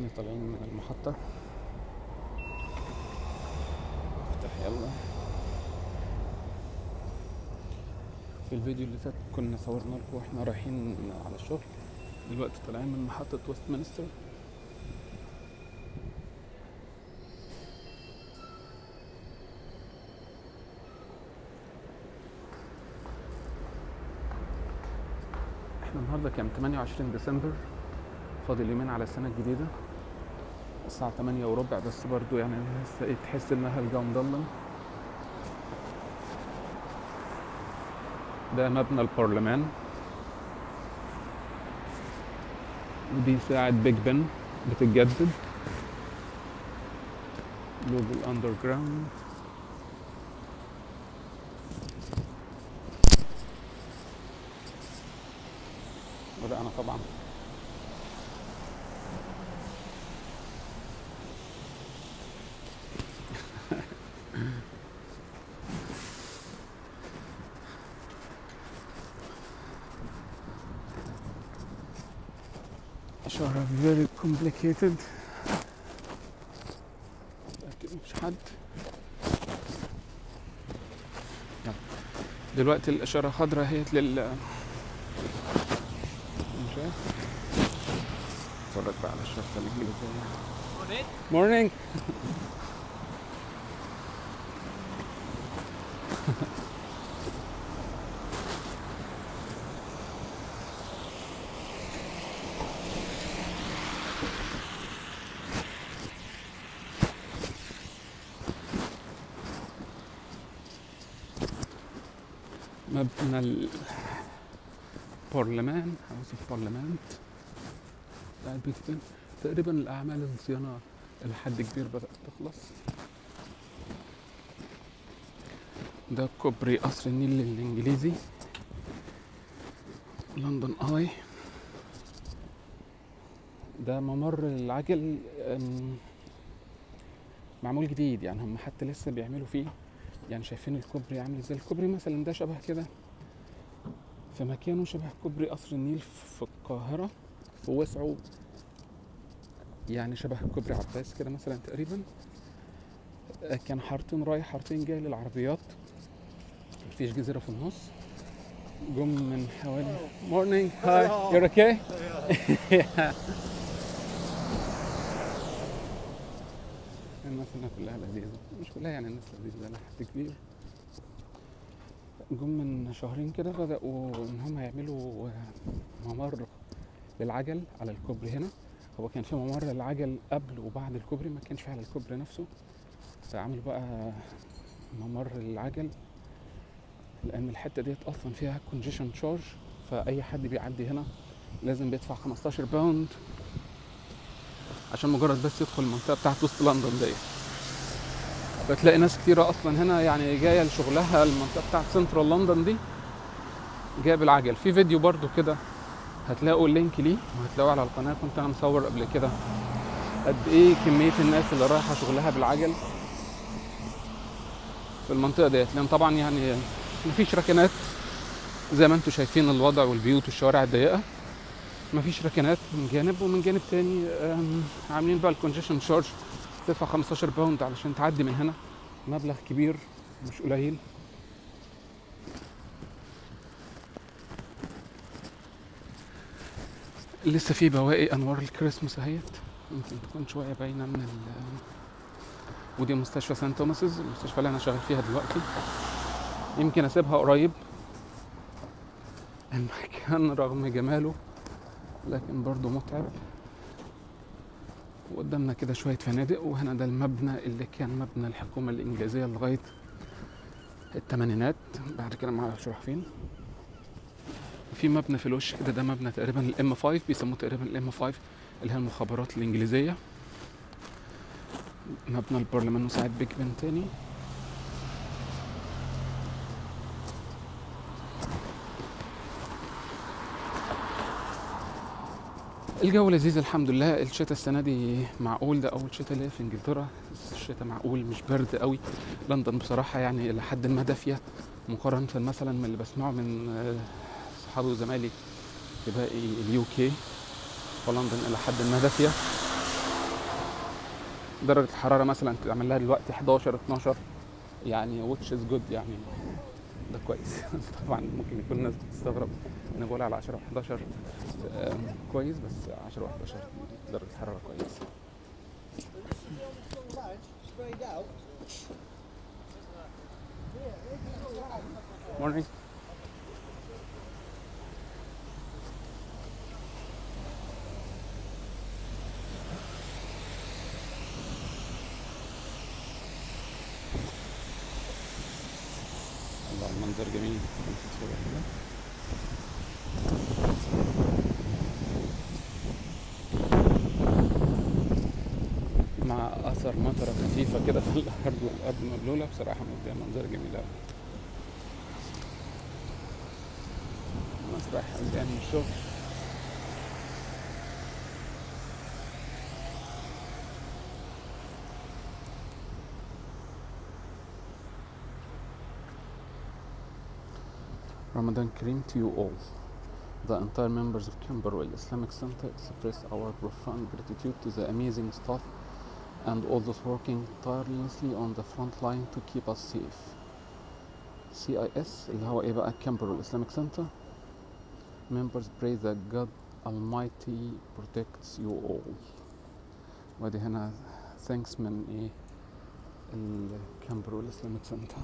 احنا طالعين من المحطة افتح يلا في الفيديو اللي فات كنا صورنا لكم واحنا رايحين على الشغل دلوقتي طالعين من محطة ويست مينستر احنا النهارده كام 28 ديسمبر فاضل يومين على السنة الجديدة الساعة 8 وربع بس برضو يعني لسه ايه تحس انها الجو مضلم ده مبنى البرلمان ودي ساعة بيج بن بتتجدد لوجو الاندر جراوند وده انا طبعا إشارة very complicated لكن مش حد يلا. دلوقتي الإشارة خضراء هيت لل مش عارف. اتفرج بقى على الشرطة الإنجليزية Morning مبنى البرلمان هاوس البرلمان بتاع بيج بن تقريبا الأعمال الصيانة إلى حد كبير بدأت تخلص ده كوبري قصر النيل الإنجليزي لندن آي ده ممر العجل أم، معمول جديد يعني هم حتى لسه بيعملوا فيه يعني شايفين الكوبري عامل ازاي الكوبري مثلا ده شبه كده في مكانه شبه كوبري قصر النيل في القاهرة في وسعه يعني شبه كوبري عباس كده مثلا تقريبا آه، كان حارتين رايح حارتين جاي للعربيات مفيش جزيرة في النص جم من حوالي مورنينج هاي يور اوكي الناس هنا كلها لذيذة مش كلها يعني الناس لذيذة لحد كبير جم من شهرين كده بدأوا إن هم يعملوا ممر للعجل على الكوبري هنا هو كان في ممر للعجل قبل وبعد الكوبري ما كانش في على الكوبري نفسه فعملوا بقى ممر للعجل لأن الحتة ديت أصلا فيها كونجيشن تشارج فأي حد بيعدي هنا لازم بيدفع 15 باوند عشان مجرد بس يدخل المنطقة بتاعت وسط لندن ديت بتلاقي ناس كتيرة أصلا هنا يعني جاية لشغلها المنطقة بتاعت سنترال لندن دي جاية بالعجل في فيديو برضو كده هتلاقوا اللينك ليه وهتلاقوه على القناة كنت أنا مصور قبل كده قد إيه كمية الناس اللي رايحة شغلها بالعجل في المنطقة ديت لأن طبعا يعني مفيش ركنات زي ما انتم شايفين الوضع والبيوت والشوارع الضيقة مفيش ركنات من جانب ومن جانب تاني آم، عاملين بقى الكونجيشن شارج تدفع 15 باوند علشان تعدي من هنا مبلغ كبير مش قليل لسه في بواقي انوار الكريسماس اهيت يمكن تكون شويه باينه من ال ودي مستشفى سان توماسز المستشفى اللي انا شغال فيها دلوقتي يمكن اسيبها قريب المكان رغم جماله لكن برضه متعب وقدامنا كده شوية فنادق وهنا ده المبنى اللي كان مبنى الحكومة الإنجليزية لغاية الثمانينات بعد كده ما اعرفش راح فين في مبنى في الوش كده ده مبنى تقريبا الام 5 بيسموه تقريبا الام 5 اللي هي المخابرات الإنجليزية مبنى البرلمان مساعد بيج بن تاني الجو لذيذ الحمد لله الشتاء السنة دي معقول ده أول شتاء ليا في إنجلترا الشتاء معقول مش برد قوي لندن بصراحة يعني إلى حد ما دافية مقارنة مثلا من اللي بسمعه من آه، صحابي وزمايلي في باقي اليو كي فلندن إلى حد ما دافية درجة الحرارة مثلا تعمل لها دلوقتي 11 12 يعني which is good يعني ده كويس طبعا ممكن يكون الناس بتستغرب انا بقول على 10 11 آم، كويس بس 10 11 درجة الحرارة كويس morning الله المنظر جميل نمسك صورة كده مع اثر مطره خفيفه كده في الارض والارض مبلوله بصراحه مديها منظر جميل قوي الناس رايحه جايه من الشغل Ramadan Kareem to you all. The entire members of Camberwell Islamic Center express our profound gratitude to the amazing staff and all those working tirelessly on the front line to keep us safe. CIS اللي هو ايه بقى Camberwell Islamic Center members pray that God Almighty protects you all. وادي هنا thanks من ايه ال Camberwell Islamic Center.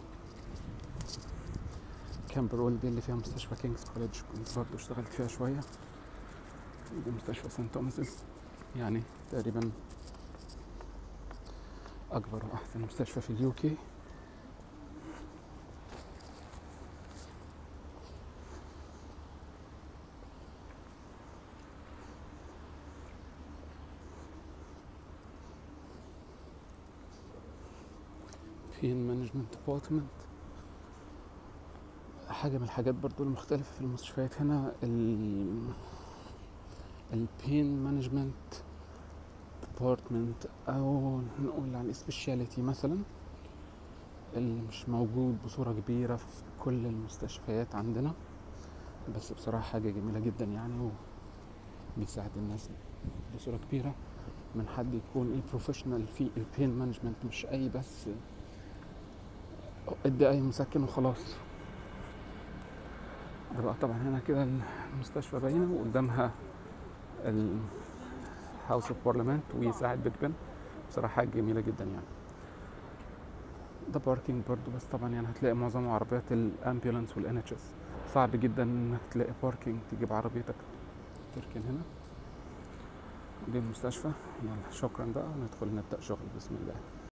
كامبرول دي اللي فيها مستشفى كينجز كوليدج كنت برضه اشتغلت فيها شوية دي مستشفى سانت توماسز يعني تقريبا أكبر وأحسن مستشفى في اليوكي بين مانجمنت ديبارتمنت حاجة من الحاجات برضو المختلفة في المستشفيات هنا ال البين مانجمنت ديبارتمنت او نقول على السبيشاليتي مثلا اللي مش موجود بصورة كبيرة في كل المستشفيات عندنا بس بصراحة حاجة جميلة جدا يعني وبيساعد الناس بصورة كبيرة من حد يكون ايه بروفيشنال في البين مانجمنت مش اي بس ادي اي مسكن وخلاص ده بقى طبعا هنا كده المستشفى باينه وقدامها الهاوس اوف بارلمنت وساعة بيج بن بصراحة حاجة جميلة جدا يعني ده باركينج برضو بس طبعا يعني هتلاقي معظم عربيات الامبيولانس والان اتش اس صعب جدا انك تلاقي باركينج تجيب عربيتك تركن هنا دي المستشفى يلا شكرا بقى وندخل نبدأ شغل بسم الله